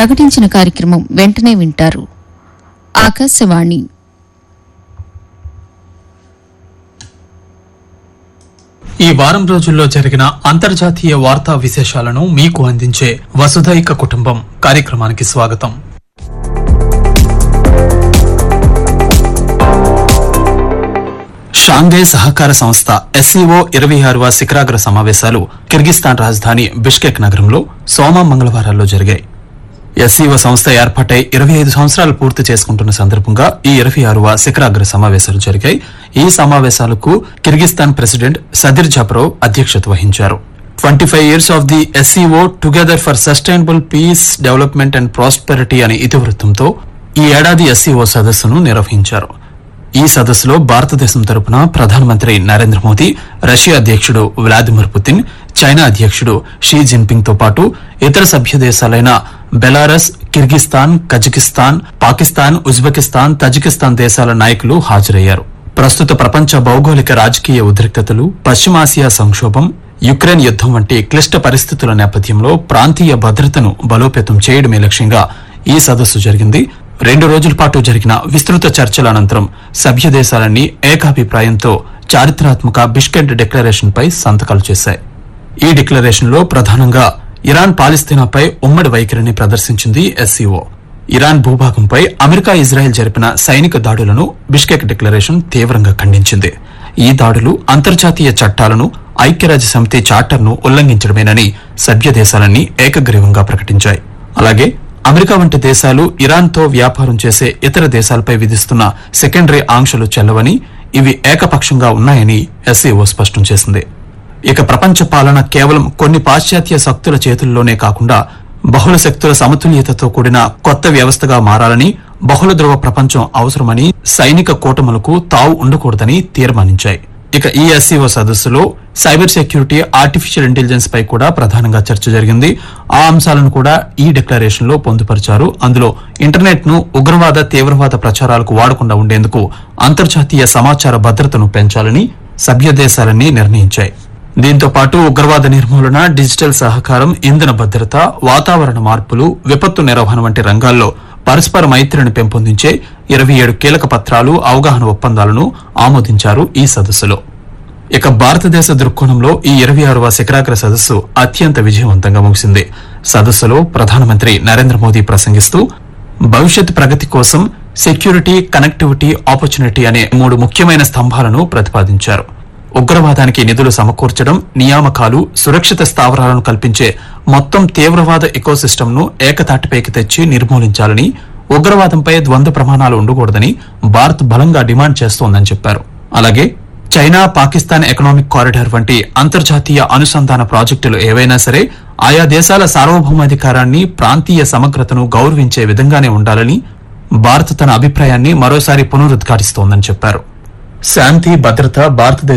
ప్రకటించిన కార్యక్రమం వెంటనే వింటారు ఆకాశవాణి ఈ వారం రోజుల్లో జరిగిన అంతర్జాతీయ వార్తా విశేషాలను మీకు అందించే వసుధైక కుటుంబం కార్యక్రమానికి స్వాగతం షాంఘై సహకార సంస్థ ఎస్సీఓ ఇరవై ఆరవ శిఖరాగ్ర సమావేశాలు కిర్గిస్తాన్ రాజధాని బిష్కెక్ నగరంలో సోమ మంగళవారాల్లో జరిగాయి ఎస్సీఓ సంస్థ ఏర్పాటై ఇరవై ఐదు సంవత్సరాలు పూర్తి చేసుకుంటున్న సందర్భంగా ఈ ఇరవై ఆరవ శిఖరాగ్ర సమావేశాలు జరిగాయి ఈ సమావేశాలకు కిర్గిస్తాన్ ప్రెసిడెంట్ సదిర్ జప్రోవ్ అధ్యక్షత వహించారు twenty five years of the SCO together for sustainable peace development and prosperity అనే ఇతివృత్తంతో ఈ ఏడాది ఎస్సీఓ సదస్సును నిర్వహించారు ఈ సదస్సులో భారతదేశం తరపున ప్రధానమంత్రి నరేంద్ర మోదీ రష్యా అధ్యక్షుడు వ్లాదిమిర్ పుతిన్ చైనా అధ్యక్షుడు షీ జిన్పింగ్ తో పాటు ఇతర సభ్య దేశాలైన Belarus Kyrgyzstan Kazakhstan Pakistan Uzbekistan Tajikistan దేశాల నాయకులు హాజరయ్యారు ప్రస్తుత ప్రపంచ భౌగోళిక రాజకీయ ఉద్రిక్తతలు పశ్చిమాసియా సంక్షోభం యుక్రెయిన్ యుద్దం వంటి క్లిష్ట పరిస్థితుల నేపథ్యంలో ప్రాంతీయ భద్రతను బలోపేతం చేయడమే లక్ష్యంగా ఈ సదస్సు జరిగింది రెండు రోజుల పాటు జరిగిన విస్తృత చర్చల అనంతరం సభ్య దేశాలన్నీ ఏకాభిప్రాయంతో చారిత్రాత్మక బిష్కెట్ డిక్లరేషన్ పై సంతకాలు చేశాయి ఈ డిక్లరేషన్ లో ప్రధానంగా ఇరాన్ పాలిస్తీనాపై ఉమ్మడి వైఖరిని ప్రదర్శించింది ఎస్సీఓ ఇరాన్ భూభాగంపై అమెరికా ఇజ్రాయెల్ జరిపిన సైనిక దాడులను బిష్కెక్ డిక్లరేషన్ తీవ్రంగా ఖండించింది ఈ దాడులు అంతర్జాతీయ చట్టాలను ఐక్యరాజ్య సమితి చార్టర్ను ఉల్లంఘించడమేనని సభ్య దేశాలన్నీ ఏకగ్రీవంగా ప్రకటించాయి అలాగే అమెరికా వంటి దేశాలు ఇరాన్తో వ్యాపారం చేసే ఇతర దేశాలపై విధిస్తున్న సెకండరీ ఆంక్షలు చెల్లవని ఇవి ఏకపక్షంగా ఉన్నాయని ఎస్సీఓ స్పష్టం చేసింది ఇక ప్రపంచ పాలన కేవలం కొన్ని పాశ్చాత్య శక్తుల చేతుల్లోనే కాకుండా బహుళ శక్తుల సమతుల్యతతో కూడిన కొత్త వ్యవస్థగా మారాలని బహుళ ధ్రువ ప్రపంచం అవసరమని సైనిక కూటములకు తావు ఉండకూడదని తీర్మానించాయి ఇక ఈ ఎస్సీఓ సదస్సులో సైబర్ సెక్యూరిటీ ఆర్టిఫిషియల్ ఇంటెలిజెన్స్ పై కూడా ప్రధానంగా చర్చ జరిగింది ఆ అంశాలను కూడా ఈ డిక్లరేషన్ లో పొందుపరిచారు అందులో ఇంటర్నెట్ ను ఉగ్రవాద తీవ్రవాద ప్రచారాలకు వాడకుండా ఉండేందుకు అంతర్జాతీయ సమాచార భద్రతను పెంచాలని సభ్య దేశాలన్నీ నిర్ణయించాయి దీంతో పాటు ఉగ్రవాద నిర్మూలన డిజిటల్ సహకారం ఇంధన భద్రత వాతావరణ మార్పులు విపత్తు నిర్వహణ వంటి రంగాల్లో పరస్పర మైత్రిని పెంపొందించే ఇరవై ఏడు కీలక పత్రాలు అవగాహన ఒప్పందాలను ఆమోదించారు ఈ సదస్సులో ఇక భారతదేశ దృక్కోణంలో ఈ ఇరవై ఆరవ శిఖరాగ్ర సదస్సు అత్యంత విజయవంతంగా ముగిసింది సదస్సులో ప్రధానమంత్రి నరేంద్ర మోదీ ప్రసంగిస్తూ భవిష్యత్ ప్రగతి కోసం సెక్యూరిటీ కనెక్టివిటీ ఆపర్చునిటీ అనే మూడు ముఖ్యమైన స్తంభాలను ప్రతిపాదించారు ఉగ్రవాదానికి నిధులు సమకూర్చడం నియామకాలు సురక్షిత స్థావరాలను కల్పించే మొత్తం తీవ్రవాద ఎకోసిస్టమ్ను ఏకతాటిపైకి తెచ్చి నిర్మూలించాలని ఉగ్రవాదంపై ద్వంద్వ ప్రమాణాలు ఉండకూడదని భారత్ బలంగా డిమాండ్ చేస్తోందని చెప్పారు అలాగే చైనా పాకిస్తాన్ ఎకనామిక్ కారిడార్ వంటి అంతర్జాతీయ అనుసంధాన ప్రాజెక్టులు ఏవైనా సరే ఆయా దేశాల సార్వభౌమాధికారాన్ని ప్రాంతీయ సమగ్రతను గౌరవించే విధంగానే ఉండాలని భారత్ తన అభిప్రాయాన్ని మరోసారి పునరుద్ఘాటిస్తోందని చెప్పారు శాంతి భద్రత భారతదేశ